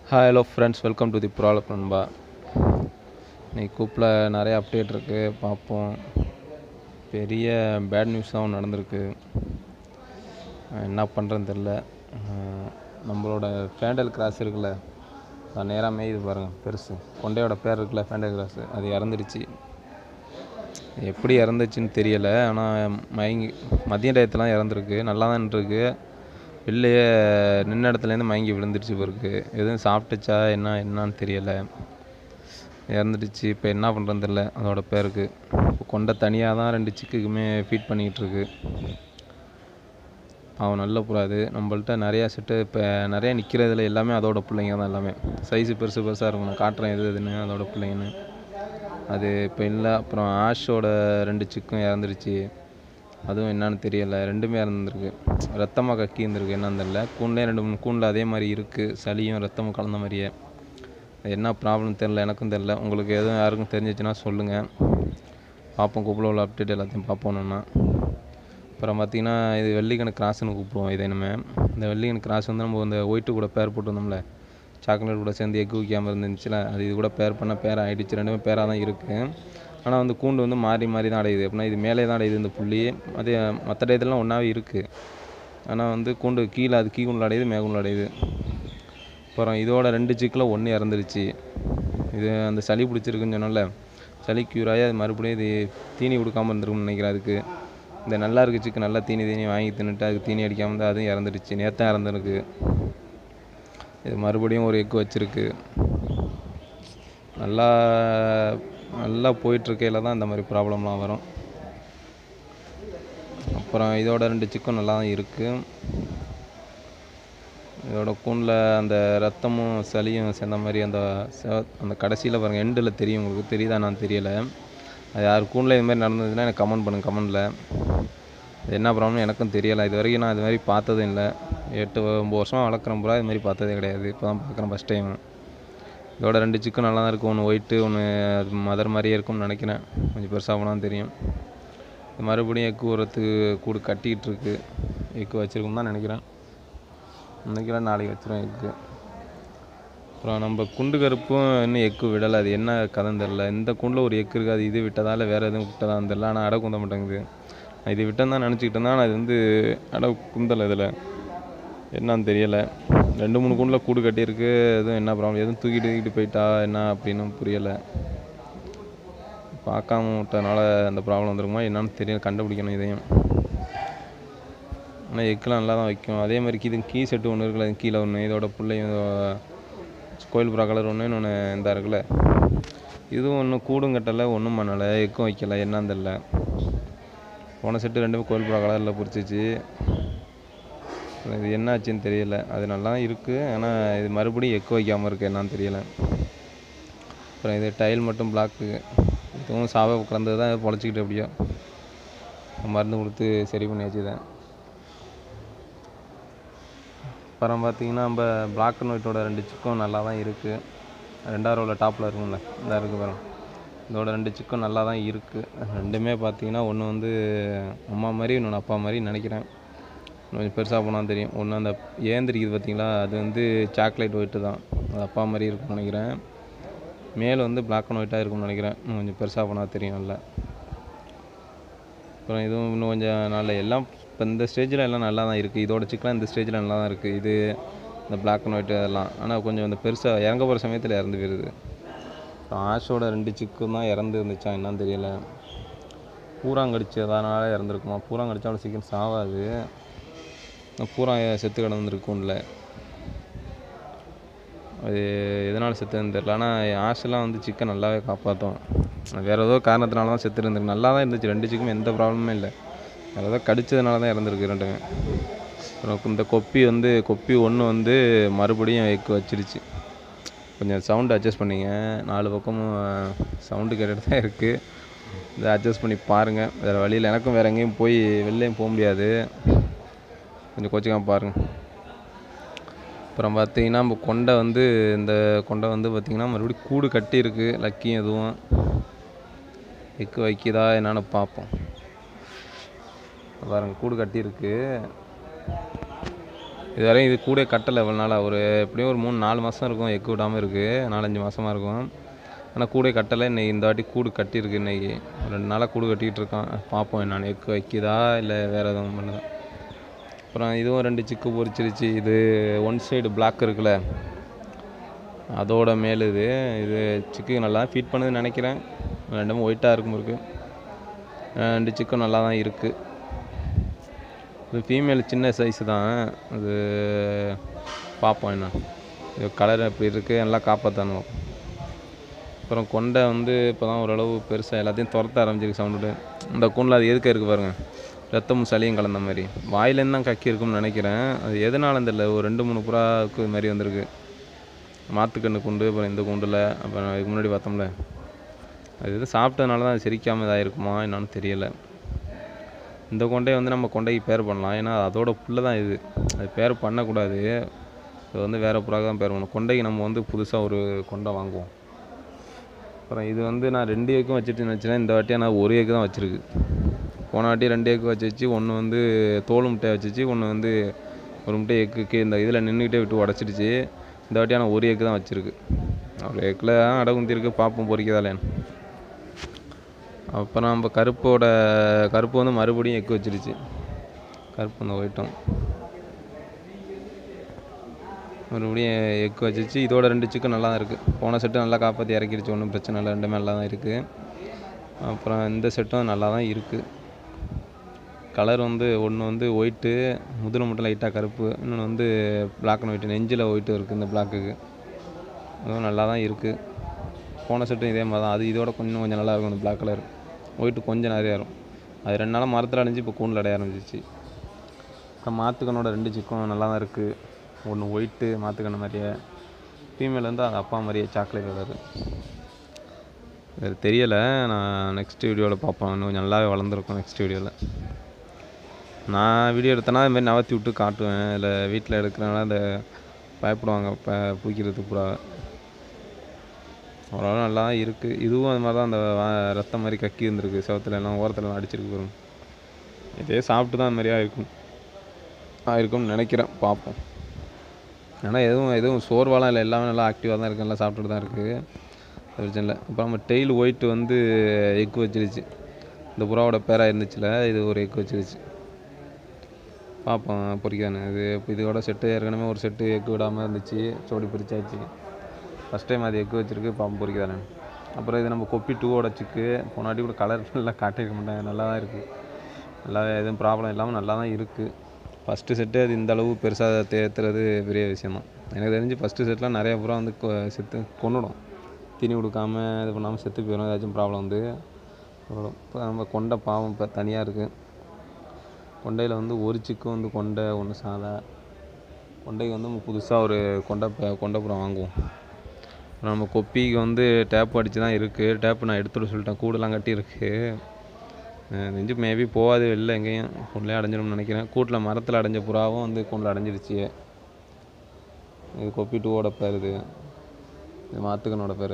Hi hello friends welcome to the ப்ராலப் நண்பா இன்னைக்கு கூப்பில் நிறைய அப்டேட் இருக்குது பார்ப்போம் பெரிய பேட் நியூஸ் தான் நடந்திருக்கு அஹ் என்ன பண்ணுறதுன்னு தெரில அஹ் நம்மளோட ஃபேண்டல் கிராஸ் இருக்குல்ல அது நேராக மேயுது பாருங்கள் பெருசு கொண்டையோட பேர் இருக்குல்ல ஃபேண்டல் கிராஸ் அது இறந்துடுச்சு எப்படி இறந்துச்சுன்னு தெரியலை ஆனால் மயங்கி மதிய டயத்துலாம் இறந்துருக்கு நல்லா தான் இருக்கு வெளியே நின்ன இடத்துலேருந்து மயங்கி விழுந்துருச்சு பிறகு எதுவும் சாப்பிட்டுச்சா என்ன என்னன்னு தெரியலை இறந்துடுச்சு இப்போ என்ன பண்ணுறதுன்னு தெரில அதோட பேருக்கு இப்போ கொண்ட தனியாக தான் ரெண்டு சிக்குக்குமே ஃபீட் பண்ணிக்கிட்டு இருக்கு அவன் நல்ல புறா அது நம்மள்ட்ட நிறையா செட்டு இப்போ நிறையா நிற்கிறதுல எல்லாமே அதோட பிள்ளைங்க தான் எல்லாமே சைஸு பெருசு பெருசாக இருக்கும் நான் காட்டுறேன் எது எதுன்னு அதோட பிள்ளைங்கன்னு அது இப்போ இல்லை அப்புறம் ஆஷோட ரெண்டு சிக்கும் இறந்துருச்சு அதுவும் என்னன்னு தெரியலை ரெண்டுமே இறந்துருக்கு ரத்தமாக கக்கி இருந்திருக்கு என்னன்னு தெரியல கூண்லேயே ரெண்டு மூணு கூண்டில் அதே மாதிரி இருக்குது சளியும் ரத்தமும் கலந்த மாதிரியே அது என்ன ப்ராப்ளம் தெரில எனக்கும் தெரில உங்களுக்கு எதுவும் யாருக்கும் தெரிஞ்சிச்சுன்னா சொல்லுங்கள் பார்ப்போம் கூப்பிட உள்ள அப்டேட் எல்லாத்தையும் பார்ப்போம்னா அப்புறம் பார்த்தீங்கன்னா இது வெள்ளிக்கணக்கு கிராஸ்னு கூப்பிடுவோம் இதை நம்ம இந்த வெள்ளிக்கணக்கு கிராஸ் வந்து நம்ம இந்த ஒயிட்டு கூட பேர் போட்டிருந்தோம்ல சாக்லேட் கூட சேர்ந்து எக் வைக்காமல் இருந்துச்சுல அது இது கூட பேர் பண்ண பேர் ஆகிடுச்சு ரெண்டுமே பேராக தான் இருக்குது ஆனால் வந்து கூண்டு வந்து மாறி மாறி தான் அடையுது அப்படின்னா இது மேலே தான் அடையுது இந்த புள்ளி அதே மற்ற டயத்துலலாம் ஒன்றாவே இருக்குது ஆனால் வந்து கூண்டு கீழே அது கீ குண்டில் அடையுது மேகுண்டில் அடையுது அப்புறம் இதோட ரெண்டு சிக்கில் ஒன்று இறந்துருச்சு இது அந்த சளி பிடிச்சிருக்குன்னு சொன்னோம்ல சளி க்யூர் ஆகி அது மறுபடியும் இது தீனி கொடுக்காம இருந்திருக்கும்னு நினைக்கிறேன் அதுக்கு இந்த நல்லா இருக்க சிக்கு நல்லா தீனி தீனி வாங்கி தின்னுட்டு அதுக்கு தீனி அடிக்காமல் தான் அதுவும் இறந்துடுச்சு நேற்று இறந்துருக்கு இது மறுபடியும் ஒரு எக்கு வச்சிருக்கு நல்லா நல்லா போயிட்டுருக்கையில் தான் இந்த மாதிரி ப்ராப்ளம்லாம் வரும் அப்புறம் இதோட ரெண்டு சிக்கும் நல்லா தான் இருக்குது இதோட கூண்டில் அந்த ரத்தமும் சளியும் சேர்ந்த மாதிரி அந்த செவ அந்த கடைசியில் பாருங்கள் எண்டில் தெரியும் உங்களுக்கு தெரியுதா நான் தெரியலை அது யார் கூண்டில் இது மாதிரி நடந்ததுன்னா எனக்கு கமெண்ட் பண்ணுங்க கமெண்டில் அது என்ன ப்ராப்ளம் எனக்கும் தெரியலை இது வரைக்கும் நான் இது மாதிரி பார்த்ததும் இல்லை எட்டு ஒம்பது வருஷமாக வளர்க்குறேன் பூரா இது மாதிரி பார்த்ததே கிடையாது இப்போ தான் பார்க்குறேன் ஃபஸ்ட் டைம் இதோட ரெண்டு சிக்கும் நல்லா தான் இருக்கும் ஒன்று ஒயிட்டு ஒன்று அது மதர் மாதிரியே இருக்கும்னு நினைக்கிறேன் கொஞ்சம் பெருசாக போனால் தெரியும் இது மறுபடியும் எக்கு உரத்துக்கு கூடு கட்டிக்கிட்டு இருக்கு எக்கு வச்சிருக்கும் தான் நினைக்கிறேன் நினைக்கிறேன் நாளைக்கு வச்சிருவேன் எக்கு அப்புறம் நம்ம குண்டு கருப்பும் இன்னும் எக்கு விடலை அது என்ன கதைன்னு தெரில இந்த குண்டில் ஒரு எக்கு இருக்குது அது இது விட்டதா இல்லை வேறு எதுவும் விட்டதான்னு தெரில ஆனால் அடை குந்த மாட்டேங்குது நான் இது விட்டேன்னு தான் நினச்சிக்கிட்டு இருந்தேன் ஆனால் அது வந்து அடை குந்தலை இதில் என்னன்னு தெரியலை ரெண்டு மூணு கூண்டில் கூடு கட்டியிருக்கு எதுவும் என்ன ப்ராப்ளம் எதுவும் தூக்கிட்டு தூக்கிட்டு போயிட்டா என்ன அப்படின்னு புரியலை பார்க்காம விட்டனால அந்த ப்ராப்ளம் வந்துருக்குமா என்னன்னு தெரியல கண்டுபிடிக்கணும் இதையும் ஆனால் எக்கெலாம் நல்லா தான் வைக்கும் அதே மாதிரி இது கீ செட்டு ஒன்று இருக்குல்ல கீழே ஒன்று இதோட பிள்ளையும் கோயில் புறா கலர் ஒன்று இன்னொன்று இந்த இருக்குல்ல இதுவும் ஒன்றும் கூடும் கட்டலை ஒன்றும் பண்ணலை எக்கும் வைக்கலை என்னன்னு தெரில போன செட்டு ரெண்டுமே கோயில் புறா கலரில் பிடிச்சிச்சு இது என்னாச்சுன்னு தெரியல அது நல்லா தான் இருக்குது ஆனால் இது மறுபடியும் எக்கு வைக்காமல் இருக்குது என்னன்னு தெரியல அப்புறம் இது டைல் மட்டும் பிளாக்கு இதுவும் சாவை கிடந்தது தான் பொழைச்சிக்கிட்டு எப்படியோ மருந்து கொடுத்து சரி பண்ணியாச்சு தான் அப்புறம் பார்த்தீங்கன்னா நம்ம பிளாக் அண்ட் ஒயிட்டோட ரெண்டு சிக்கும் நல்லா தான் இருக்குது ரெண்டாவது ரோவில் டாப்பில் இருக்கும்ல இந்த இருக்குது பாருங்க இதோட ரெண்டு சிக்கும் நல்லா தான் இருக்குது ரெண்டுமே பார்த்தீங்கன்னா ஒன்று வந்து அம்மா மாதிரி இன்னொன்று அப்பா மாதிரி நினைக்கிறேன் கொஞ்சம் பெருசாக போனால் தெரியும் ஒன்று அந்த ஏந்திரிக்குது பார்த்தீங்களா அது வந்து சாக்லேட் ஒயிட்டு தான் அது அப்பா மாதிரி இருக்கும்னு நினைக்கிறேன் மேல் வந்து பிளாக் அண்ட் ஒயிட்டாக இருக்கும்னு நினைக்கிறேன் இன்னும் கொஞ்சம் பெருசாக போனால் தெரியும் இல்லை அப்புறம் இதுவும் இன்னும் கொஞ்சம் நல்ல எல்லாம் இப்போ இந்த ஸ்டேஜில் எல்லாம் நல்லா தான் இருக்குது இதோட சிக்கெலாம் இந்த ஸ்டேஜில் நல்லா தான் இருக்குது இது இந்த பிளாக் அண்ட் ஒயிட் அதெல்லாம் ஆனால் கொஞ்சம் இந்த பெருசாக இறங்க போகிற சமயத்தில் இறந்து போயிடுது அப்புறம் ஆஷோட ரெண்டு சிக்கும் தான் இறந்து இருந்துச்சா என்னன்னு தெரியல பூராங்கடிச்சதனால இறந்துருக்குமா பூராங்கடிச்சா அவ்வளோ சீக்கிரம் சாவாது பூரா செத்து கிடந்துருக்கும்ல அது எதனால் செத்துன்னு தெரில ஆனால் ஆஷெல்லாம் வந்து சிக்கன் நல்லாவே காப்பாற்றும் வேறு ஏதோ காரணத்தினால தான் செத்து இருந்திருக்கு நல்லா தான் இருந்துச்சு ரெண்டு சிக்கும் எந்த ப்ராப்ளமுமே இல்லை வேறு ஏதோ கடிச்சதுனால தான் இறந்துருக்கு ரெண்டுமே அப்புறம் இந்த கொப்பி வந்து கொப்பி ஒன்று வந்து மறுபடியும் எக்கு வச்சிருச்சு கொஞ்சம் சவுண்டு அட்ஜஸ்ட் பண்ணிங்க நாலு பக்கமும் சவுண்டு கேட்டுட்டு தான் இருக்குது இதை அட்ஜஸ்ட் பண்ணி பாருங்கள் வேறு வழியில் எனக்கும் வேறு எங்கேயும் போய் வெளிலையும் போக முடியாது கொஞ்சம் கோச்சிக்காம பாருங்கள் அப்புறம் பார்த்தீங்கன்னா நம்ம கொண்டை வந்து இந்த கொண்டை வந்து பார்த்திங்கன்னா மறுபடியும் கூடு கட்டி இருக்குது லக்கியும் எதுவும் எக்கு வைக்குதா என்னன்னு பார்ப்போம் பாருங்கள் கூடு கட்டியிருக்கு இதுவரையும் இது கூட கட்டலை இவ்வளோ நாளாக ஒரு எப்படியும் ஒரு மூணு நாலு மாதம் இருக்கும் எக்கு விடாமல் இருக்குது நாலஞ்சு மாதமாக இருக்கும் ஆனால் கூட கட்டலை இன்னைக்கு இந்த வாட்டி கூடு கட்டியிருக்கு இன்னைக்கு ஒரு ரெண்டு நாளாக கூடு கட்டிகிட்டு இருக்கான் பார்ப்போம் என்னன்னு எக்கு வைக்குதா இல்லை வேறு எதுவும் பண்ணுதா அப்புறம் இதுவும் ரெண்டு சிக்கு பொரிச்சிருச்சு இது ஒன் சைடு பிளாக் இருக்குல்ல அதோட மேல் இது இது சிக்கு நல்லா ஃபீட் பண்ணுதுன்னு நினைக்கிறேன் ரெண்டுமே ஒயிட்டாக இருக்கும் இருக்கு ரெண்டு சிக்கும் நல்லா தான் இருக்குது இது ஃபீமேல் சின்ன சைஸு தான் அது பார்ப்போம் என்ன இது கலர் எப்படி இருக்குது நல்லா காப்பாற்றணும் அப்புறம் கொண்டை வந்து இப்போ தான் ஓரளவு பெருசாக எல்லாத்தையும் துரத்த ஆரம்பிச்சிருக்கு சவுண்டு இந்த கூண்டில் அது எதுக்க இருக்குது பாருங்கள் ரத்தமும் சளியும் கலந்த மாதிரி வாயிலேருந்து தான் கக்கி இருக்கும்னு நினைக்கிறேன் அது எதனால தெரியல ஒரு ரெண்டு மூணு புறாவுக்கு இது மாதிரி வந்திருக்கு மாத்துக்கண்ணு கூண்டு அப்புறம் இந்த கூண்டில் அப்புறம் இதுக்கு முன்னாடி பார்த்தோம்ல அது எதுவும் சாப்பிட்டதுனால தான் அது செரிக்காமல் இதாக இருக்குமா என்னன்னு தெரியல இந்த கொண்டையை வந்து நம்ம கொண்டைக்கு பேர் பண்ணலாம் ஏன்னா அதோட புல்ல தான் இது அது பேர் பண்ணக்கூடாது இது வந்து வேறு புறாக தான் பேர் பண்ணணும் கொண்டைக்கு நம்ம வந்து புதுசாக ஒரு கொண்டை வாங்குவோம் அப்புறம் இது வந்து நான் ரெண்டு ஏக்கும் வச்சுட்டு வச்சுருந்தேன் இந்த வாட்டியாக நான் ஒரு ஏக்கு தான் வச்சுருக்கு போன வாட்டி ரெண்டு ஏக்கு வச்சு வச்சு ஒன்று வந்து தோல் முட்டையை வச்சுச்சு ஒன்று வந்து ஒரு முட்டை எக்குக்கு இந்த இதில் நின்றுக்கிட்டே விட்டு உடச்சிடுச்சு இந்த வாட்டியாக நான் ஒரு ஏக்கு தான் வச்சுருக்கு ஒரு ஏக்கில் அடகுந்தி இருக்குது பார்ப்போம் பொறிக்கதாலேன்னு அப்புறம் நம்ம கருப்போட கருப்பு வந்து மறுபடியும் எக்கு வச்சிருச்சு கருப்பு அந்த ஒயிட்டும் மறுபடியும் எக்கு வச்சிச்சு இதோட ரெண்டு சிக்கன் நல்லா தான் இருக்குது போன செட்டு நல்லா காப்பாற்றி இறக்கிடுச்சு ஒன்றும் பிரச்சனை இல்லை ரெண்டுமே நல்லா தான் இருக்குது அப்புறம் இந்த செட்டும் நல்லா தான் இருக்குது கலர் வந்து ஒன்று வந்து ஒயிட்டு முதுகு மட்டும் லைட்டாக கருப்பு இன்னொன்று வந்து பிளாக் அண்ட் ஒயிட்டு நெஞ்சில் ஒயிட்டு இருக்குது இந்த பிளாக்குக்கு அதுவும் நல்லா தான் இருக்குது போன செட்டும் இதே மாதிரி தான் அது இதோட கொஞ்சம் கொஞ்சம் நல்லா இருக்கும் அந்த பிளாக் கலர் ஒயிட்டு கொஞ்சம் நிறையா இருக்கும் அது ரெண்டு நாளாக மரத்தில் அடைஞ்சு இப்போ கூண்டில் அடைய ஆரம்பிச்சிச்சு அப்புறம் மாத்துக்கண்ணோட ரெண்டு சிக்கும் நல்லா தான் இருக்குது ஒன்று ஒயிட்டு மாத்துக்கண்ணு மாதிரியே ஃபீமேல் வந்து அது அப்பா மாதிரியே சாக்லேட் கலரு அது தெரியலை நான் நெக்ஸ்ட் வீடியோவில் பார்ப்போம் இன்னும் கொஞ்சம் நல்லாவே வளர்ந்துருக்கும் நெக்ஸ்ட் வீடியோவில் நான் வீடியோ எடுத்தேன்னா இது மாதிரி நவர்த்தி விட்டு காட்டுவேன் இல்லை வீட்டில் எடுக்கிறனால அந்த பயப்படுவாங்க இப்போ பிடிக்கிறதுக்கு பூரா ஓரளவு நல்லா தான் இருக்குது இதுவும் அது மாதிரி தான் அந்த வா- ரத்தம் மாதிரி கக்கி இருந்திருக்கு செவத்துல எல்லாம் ஓரத்துல எல்லாம் அடிச்சிருக்கு வரும் இதே சாப்பிட்டு தான் அந்த மாதிரியா இருக்கும் ஆயிருக்கும்னு நினைக்கிறேன் பார்ப்போம் ஆனால் எதுவும் எதுவும் சோர்வாலாம் இல்லை எல்லாமே நல்லா ஆக்டிவாக தான் இருக்குது நல்லா சாப்பிட்டுட்டு தான் இருக்குது அது பிரச்சனை இல்லை அப்புறம் நம்ம டெய்ல் ஒயிட் வந்து எக் வச்சிருச்சு இந்த புறாவோட பேராக இருந்துச்சுல இது ஒரு எக் வச்சிருச்சு பார்ப்போம் பொறிக்கானு இது இப்போ இதோட செட்டு ஏற்கனவே ஒரு செட்டு எக் விடாமல் இருந்துச்சு சோடி பிரிச்சாச்சு ஃபஸ்ட் டைம் அது எக் வச்சிருக்கு பாம்பு பொறிக்குதானே அப்புறம் இது நம்ம கொப்பி டூவோட சிக்கு போனாட்டி கூட கலர் நல்லா காட்டியிருக்க மாட்டாங்க நல்லா தான் இருக்குது நல்லா எதுவும் ப்ராப்ளம் இல்லாமல் நல்லா தான் இருக்குது ஃபஸ்ட்டு செட்டு அது இந்த அளவு பெருசாக தேத்துறது பெரிய விஷயம்தான் எனக்கு தெரிஞ்சு ஃபஸ்ட்டு செட்டில் நிறைய புறா வந்து கொ- செத்து கொண்டுடும் தீனி கொடுக்காம இது பண்ணாமல் செத்து போயிடும் ஏதாச்சும் ப்ராப்ளம் வந்து வரும். இப்போ நம்ம கொண்டை பாவம் இப்போ தனியாக இருக்குது கொண்டையில் வந்து ஒரு சிக்கு வந்து கொண்டை ஒன்று சாதா கொண்டைக்கு வந்து நம்ம புதுசாக ஒரு கொண்டை ப- கொண்டைப்புறம் வாங்குவோம் அப்புறம் நம்ம கொப்பிக்கு வந்து டேப் அடித்து தான் இருக்குது டேப் நான் எடுத்துட சொல்லிட்டேன் கூடெல்லாம் கட்டியிருக்கு நெஞ்சு மேபி போகாது வெளில எங்கேயும் கூண்டிலே அடைஞ்சிடும்னு நினைக்கிறேன் கூட்டில் மரத்தில் அடைஞ்ச புறாவும் வந்து கூண்டில் அடைஞ்சிருச்சு இது கொப்பி டூவோட பேர் இது இது மாத்துக்கனோட பேர்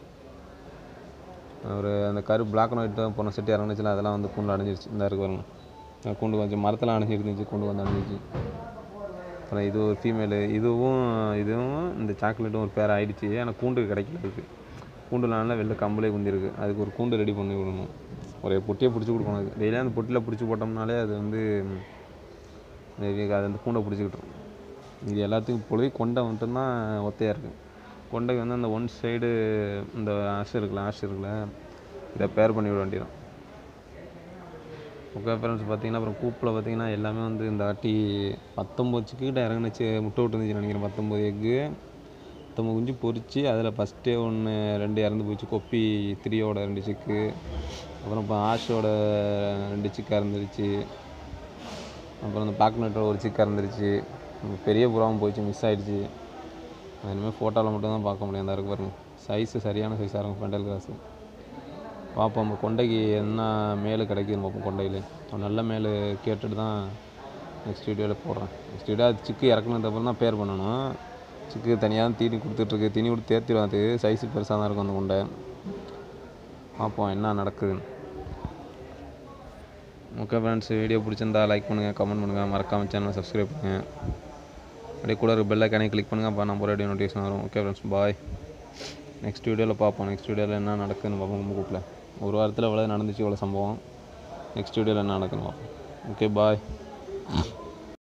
ஒரு அந்த கரு பிளாக் அண்ட் ஒயிட் தான் போன செட்டு இறங்குச்சுல அதெல்லாம் வந்து கூண்டு அடைஞ்சிருச்சு இந்த இருக்கு பாருங்க அஹ் கூண்டு கொஞ்சம் மரத்தில் அடைஞ்சிருந்துச்சு கூண்டு வந்து அடைஞ்சிருச்சு அப்புறம் இது ஒரு ஃபீமேலு இதுவும் இதுவும் இந்த சாக்லேட்டும் ஒரு பேர் ஆயிடுச்சு ஆனால் கூண்டு கிடைக்கல அதுக்கு கூண்டுல நல்லா வெளில கம்பளே குந்திருக்கு அதுக்கு ஒரு கூண்டு ரெடி பண்ணி விடணும் ஒரு பொட்டியை பிடிச்சி கொடுக்கணும் அது டெய்லியும் அந்த பொட்டியில் பிடிச்சி போட்டோம்னாலே அது வந்து maybe அது அந்த கூண்டை பிடிச்சிக்கிட்டுரும் இது எல்லாத்துக்கும் இப்பொழுது கொண்டை மட்டும்தான் ஒத்தையாக இருக்குது கொண்டைக்கு வந்து அந்த ஒன் சைடு இந்த ஆஷ் இருக்குல்ல ஆஷ் இருக்குல்ல இதை பேர் பண்ணி விட வேண்டியதான் ஓகே ஃப்ரெண்ட்ஸ் பார்த்தீங்கன்னா அப்புறம் கூப்பில் பார்த்தீங்கன்னா எல்லாமே வந்து இந்த வாட்டி பத்தொம்போது சிக்கிட்ட இறங்குனுச்சு முட்டை விட்டுருந்துச்சு நினைக்கிறேன் பத்தொம்போது எக்கு பத்தொம்பது குஞ்சு பொரிச்சு அதில் ஃபஸ்ட்டே ஒன்று ரெண்டு இறந்து போச்சு கொப்பி த்ரீயோட ரெண்டு சிக்கு அப்புறம் இப்போ ஆஷோட ரெண்டு சிக்கு இறந்துருச்சு அப்புறம் அந்த பாக்னட்டோட ஒரு சிக்கு இறந்துருச்சு அப்புறம் பெரிய புறாவும் போயிடுச்சு மிஸ் ஆயிடுச்சு அது இனிமேல் ஃபோட்டோவில் மட்டும் தான் பார்க்க முடியும் அந்த இருக்கு பாருங்க சைஸு சரியான சைஸாக இருக்கும் பெண்டல் கிராஸு பார்ப்போம் நம்ம கொண்டைக்கு என்ன மேலே கிடைக்குதுன்னு பார்ப்போம் கொண்டையில் ஒரு நல்ல மேலே கேட்டுட்டு தான் நெக்ஸ்ட் வீடியோவில் போடுறேன் நெக்ஸ்ட் வீடியோ அது சிக்கு இறக்குனதுக்கு அப்புறம் தான் பேர் பண்ணணும் சிக்கு தனியாக தான் தீனி கொடுத்துட்ருக்கு தீனி கொடுத்து தேர்த்திடும் அது சைஸு பெருசாக தான் இருக்கும் அந்த கொண்டை பார்ப்போம் என்ன நடக்குதுன்னு ஓகே ஃப்ரெண்ட்ஸ் வீடியோ பிடிச்சிருந்தா லைக் பண்ணுங்கள் கமெண்ட் பண்ணுங்கள் மறக்காமல் சேனலை சப்ஸ்கிரைப் பண்ணுங்கள் அப்படியே கூட இருக்க பெல் ஐக்கானே கிளிக் பண்ணுங்கள் அப்போ நான் போகிற நோட்டிஃபிகேஷன் வரும் ஓகே ஃப்ரெண்ட்ஸ் பாய் நெக்ஸ்ட் வீடியோவில் பார்ப்போம் நெக்ஸ்ட் வீடியோவில் என்ன நடக்குதுன்னு பார்ப்போம் நம்ம குரூப்பில் ஒரு வாரத்தில் இவ்வளோ நடந்துச்சு இவ்வளோ சம்பவம் நெக்ஸ்ட் வீடியோவில் என்ன நடக்குதுன்னு பார்ப்போம் ஓகே பாய்